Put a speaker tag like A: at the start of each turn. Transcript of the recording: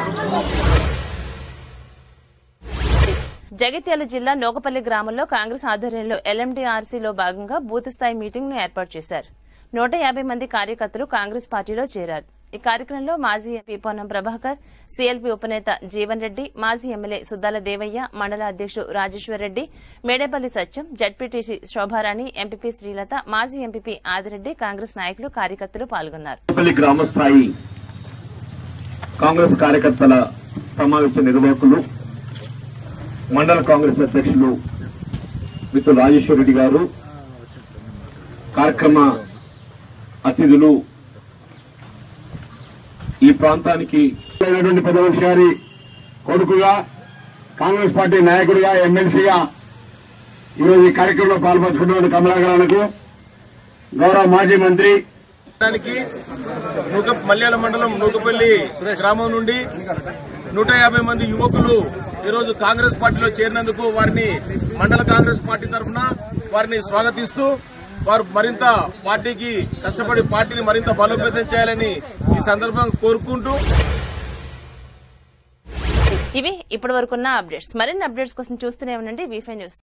A: జగిత్యాల జిల్లా నోకపల్లి గ్రామంలో కాంగ్రెస్ ఆధ్వర్యంలో ఎల్ఎండీఆర్సీలో భాగంగా బూత్ స్థాయి మీటింగ్ ను ఏర్పాటు చేశారు నూట యాభై మంది కార్యకర్తలు కాంగ్రెస్ పార్టీలో చేరారు ఈ కార్యక్రమంలో మాజీ ఎంపీ పొన్నం ప్రభాకర్ సీఎల్పీ ఉపనేత జీవన్ రెడ్డి మాజీ ఎమ్మెల్యే సుద్దాల దేవయ్య మండల అధ్యక్షుడు రాజేశ్వర్ రెడ్డి మేడేపల్లి సత్యం జడ్పీటీసీ శోభారాణి ఎంపీపీ శ్రీలత మాజీ ఎంపీపీ ఆదిరెడ్డి కాంగ్రెస్ నాయకులు కార్యకర్తలు పాల్గొన్నారు
B: పల్లి గ్రామ స్థాయి కాంగ్రెస్ కార్యకర్తల సమావేశ నిర్వాహకులు మండల కాంగ్రెస్ అధ్యక్షులు మిత్రులు రాజేశ్వర రెడ్డి గారు కార్యక్రమ అతిథులు ఈ ప్రాంతానికి
C: అయినటువంటి పెద్దవంశి గారి కొడుకుగా కాంగ్రెస్ పార్టీ నాయకుడిగా ఎమ్మెల్సీగా ఈరోజు ఈ కార్యక్రమంలో పాల్పంచుకున్నటువంటి కమలాకరణకు గౌరవ మాజీ మంత్రి
D: దానికి నూక మల్యాల మండలం నూకపల్లి గ్రామం నుండి నూట యాభై మంది యువకులు ఈరోజు కాంగ్రెస్ పార్టీలో చేరినందుకు వారిని మండల కాంగ్రెస్ పార్టీ తరఫున వారిని స్వాగతిస్తూ వారు మరింత పార్టీకి కష్టపడి పార్టీని మరింత బలోపేతం చేయాలని ఈ సందర్భంగా కోరుకుంటూ
A: ఇవి ఇప్పటి వరకున్న అప్డేట్స్ మరిన్ని అప్డేట్స్ కోసం చూస్తూనే ఉండండి వీఫై న్యూస్